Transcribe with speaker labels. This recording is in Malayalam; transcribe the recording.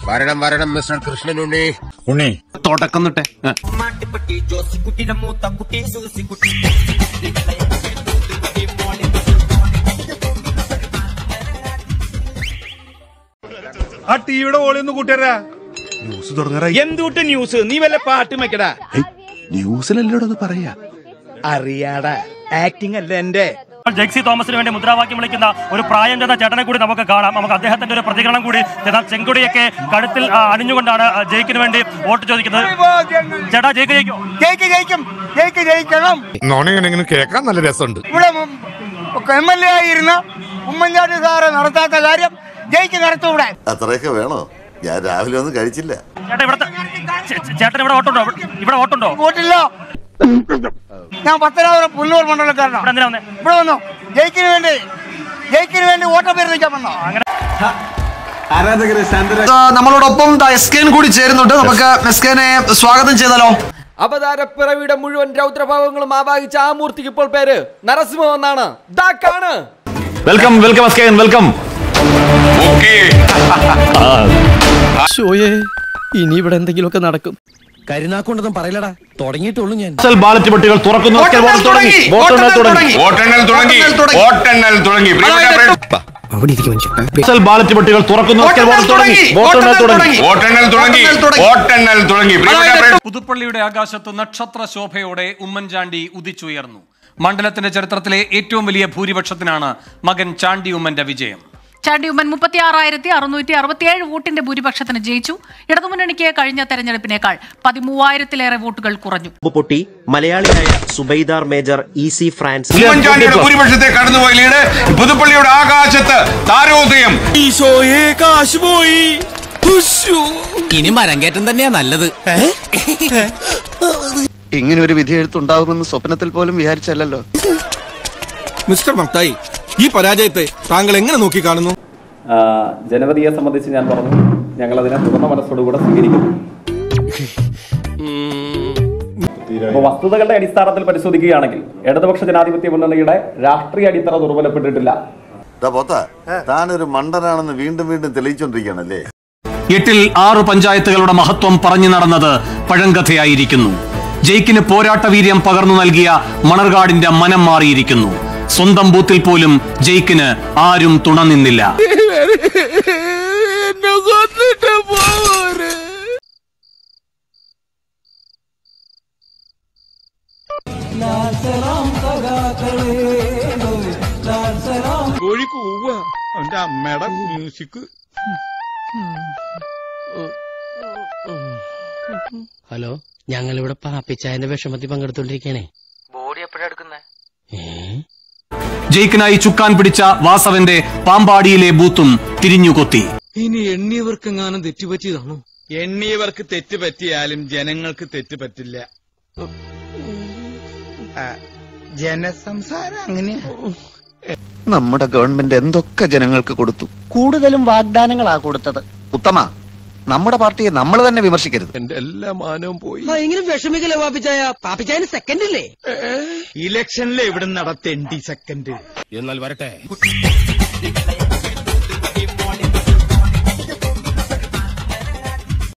Speaker 1: വരണം വരണം മിസ്റ്റർ കൃഷ്ണനുണ്ണി
Speaker 2: ഉണ്ണി
Speaker 3: തുടക്കം തൊട്ടേ ആ.
Speaker 2: ആ ടിവിയുടെ ഓളി ഒന്ന് കൂട്ടിയരാ ന്യൂസ് തുടങ്ങാറായി
Speaker 4: എന്തുട്ട് ന്യൂസ് നീ വല്ല പാട്ടും വെക്കടാ
Speaker 2: ന്യൂസിലല്ലോടൊന്ന് പറയാ
Speaker 4: അറിയാടാ ആക്ടിങ് അല്ല എന്റെ
Speaker 5: ജെക്സി തോമസിന് വേണ്ടി മുദ്രാവാക്യം വിളിക്കുന്ന ഒരു പ്രായം ചെന്ന ചേട്ടനെ കൂടി നമുക്ക് കാണാം നമുക്ക് അദ്ദേഹത്തിന്റെ ഒരു പ്രതികരണം കൂടി ചേട്ടാ ചെങ്കൊടിയൊക്കെ കഴുത്തിൽ ആ, അണിഞ്ഞുകൊണ്ടാണ് ആ, ജയിക്കിന് വേണ്ടി വോട്ട് ചോദിക്കുന്നത് ചേട്ടാ ജയിക്ക് ജയിക്കോ
Speaker 6: ജയിക്ക് ജയിക്കും ജയിക്ക് ജയിക്കണം
Speaker 2: നോണിങ്ങനെ കേൾക്കാൻ നല്ല രസമുണ്ട്
Speaker 6: ഇവിടെ എം എൽ എ ആയിരുന്ന ഉമ്മൻചാണ്ടി സാറ് നടത്താത്ത കാര്യം ജയിക്ക് നടത്തൂടെ
Speaker 7: അത്രയൊക്കെ വേണോ ഞാൻ രാവിലെ ഒന്നും കഴിച്ചില്ല
Speaker 5: ചേട്ടാ ഇവിടുത്തെ ചേ- ചേ- ചേട്ടൻ ഇവിടെ വോട്ടുണ്ടോ ഇവിടെ വോട്ടുണ്ടോ
Speaker 6: വോട്ടില്ല ഞാൻ പത്തനാപുരം പുല്ലൂർ മണ്ഡലക്കാരനാണ്
Speaker 5: ഇവിടെ എന്തിനാ വന്നേ
Speaker 6: ഇവിടെ വന്നു ജയിക്കിന് വേണ്ടി ജയിക്കിന് വേണ്ടി വോട്ടഭ്യർത്ഥിക്കാൻ വന്നോ
Speaker 8: നമ്മളോടൊപ്പം എസ് കെൻ കൂടി ചേരുന്നുണ്ട് നമുക്ക് എസ് കെനെ സ്വാഗതം ചെയ്താലോ
Speaker 9: അവതാരപ്പിറവിയുടെ മുഴുവൻ രൗദ്രഭാവങ്ങളും ആവാഹിച്ച ആ മൂർത്തിക്ക് ഇപ്പോൾ പേര് നരസിംഹം എന്നാണ് ദാക്കാണ്
Speaker 3: വെൽക്കം വെൽക്കം അസ്കേൻ വെൽക്കം
Speaker 9: ഇനി ഇവിടെ എന്തെങ്കിലുമൊക്കെ നടക്കും
Speaker 8: കരുനാക്കൊണ്ടൊന്നും പറയില്ലടാ തുടങ്ങിയിട്ടുള്ളൂ ഞാൻ
Speaker 3: പോസ്റ്റൽ ബാലറ്റ് പെട്ടികൾ തുറക്കുന്നു അസ്കേൻ വോട്ട് തുടങ്ങി വോട്ടെണ്ണൽ തുടങ്ങി
Speaker 2: വോട്ടെണ്ണൽ തുടങ്ങി വോട്ടെണ്ണൽ തുടങ്ങി
Speaker 3: പോസ്റ്റൽ ബാലറ്റ് പെട്ടികൾ തുറക്കുന്നു അസ്കേൻ വോട്ട് തുടങ്ങി വോട്ടെണ്ണൽ തുടങ്ങി
Speaker 2: വോട്ടെണ്ണൽ തുടങ്ങി വോട്ടെണ്ണൽ തുടങ്ങി
Speaker 10: പുതുപ്പള്ളിയുടെ ആകാശത്ത് നക്ഷത്ര ശോഭയോടെ ഉമ്മൻചാണ്ടി ഉദിച്ചുയർന്നു മണ്ഡലത്തിന്റെ ചരിത്രത്തിലെ ഏറ്റവും വലിയ ഭൂരിപക്ഷത്തിനാണ് മകൻ ചാണ്ടി ഉമ്മന്റെ വിജയം
Speaker 11: ചാണ്ടി ഉമ്മൻ മുപ്പത്തി ആറായിരത്തി അറുന്നൂറ്റി അറുപത്തിയേഴ് വോട്ടിന്റെ ഭൂരിപക്ഷത്തിന് ജയിച്ചു ഇടതുമുന്നണിക്ക് കഴിഞ്ഞ തെരഞ്ഞെടുപ്പിനേക്കാൾ പതിമൂവായിരത്തിലേറെ വോട്ടുകൾ കുറഞ്ഞു
Speaker 9: പൊട്ടി മലയാളിയായ സുബൈദാർ മേജർ ഇ സി ഫ്രാൻസ്
Speaker 2: ഉമ്മൻചാണ്ടിയുടെ ഭൂരിപക്ഷത്തെ കടന്നുപോയ ലീഡ് പുതുപ്പള്ളിയുടെ ആകാശത്ത് താരോദയം
Speaker 9: ഇനി മരം കയറ്റം തന്നെയാ നല്ലത്
Speaker 8: ഇങ്ങനെ ഒരു വിധി എഴുത്തുണ്ടാകുമെന്ന് സ്വപ്നത്തിൽ പോലും വിചാരിച്ചല്ലോ
Speaker 4: മിസ്റ്റർ മക്തായി ഈ പരാജയത്തെ താങ്കൾ എങ്ങനെ നോക്കി കാണുന്നു
Speaker 9: ജനവധിയെ സംബന്ധിച്ച് ഞാൻ പറഞ്ഞു ഞങ്ങൾ അതിനെ തുറന്ന മനസ്സോടുകൂടെ സ്വീകരിക്കുന്നു അപ്പോൾ വസ്തുതകളുടെ അടിസ്ഥാനത്തിൽ പരിശോധിക്കുകയാണെങ്കിൽ ഇടതുപക്ഷ ജനാധിപത്യ മുന്നണിയുടെ രാഷ്ട്രീയ അടിത്തറ ദുർബലപ്പെട്ടിട്ടില്ല
Speaker 7: ദാ പോത്ത താനൊരു മണ്ടനാണെന്ന് വീണ്ടും വീണ്ടും തെളിയിച്ചോണ്ടിരിക്കുകയാണല്ലേ
Speaker 10: എട്ടിൽ ആറ് പഞ്ചായത്തുകളുടെ മഹത്വം പറഞ്ഞു നടന്നത് പഴങ്കഥയായിരിക്കുന്നു ജയിക്കിന് പോരാട്ട വീര്യം പകർന്നു നൽകിയ മണർകാടിന്റെ മനം മാറിയിരിക്കുന്നു സ്വന്തം ബൂത്തിൽ പോലും ജയിക്കിന് ആരും തുണ നിന്നില്ല
Speaker 4: കോഴി കൂവ അവന്റെ അമ്മയുടെ മ്യൂസിക്
Speaker 9: ഹലോ ഞങ്ങൾ ഇവിടെ പാപ്പിച്ചായന്റെ വിഷമത്തിൽ പങ്കെടുത്തോണ്ടിരിക്കണേ
Speaker 10: ജയിക്കിനായി ചുക്കാൻ പിടിച്ച വാസവന്റെ പാമ്പാടിയിലെ ബൂത്തും തിരിഞ്ഞുകൊത്തി
Speaker 4: ഇനി എണ്ണിയവർക്കെങ്ങാനും തെറ്റുപറ്റിയതാണോ എണ്ണിയവർക്ക് തെറ്റ് പറ്റിയാലും ജനങ്ങൾക്ക് തെറ്റ് പറ്റില്ല ജനസംസാരം അങ്ങനെയാ
Speaker 8: നമ്മുടെ ഗവൺമെന്റ് എന്തൊക്കെ ജനങ്ങൾക്ക് കൊടുത്തു
Speaker 9: കൂടുതലും വാഗ്ദാനങ്ങളാ കൊടുത്തത്
Speaker 8: ഉത്തമ നമ്മുടെ പാർട്ടിയെ നമ്മൾ തന്നെ വിമർശിക്കരുത്
Speaker 4: എന്റെ എല്ലാ മാനവും പോയി
Speaker 9: ഇങ്ങനെ വിഷമിക്കല്ലേ പാപ്പിച്ചായ പാപ്പിച്ചായന് സെക്കൻഡ് ഇല്ലേ
Speaker 4: ഇലക്ഷനിൽ എവിടെ നടത്തേണ്ടി സെക്കൻഡ് എന്നാൽ വരട്ടെ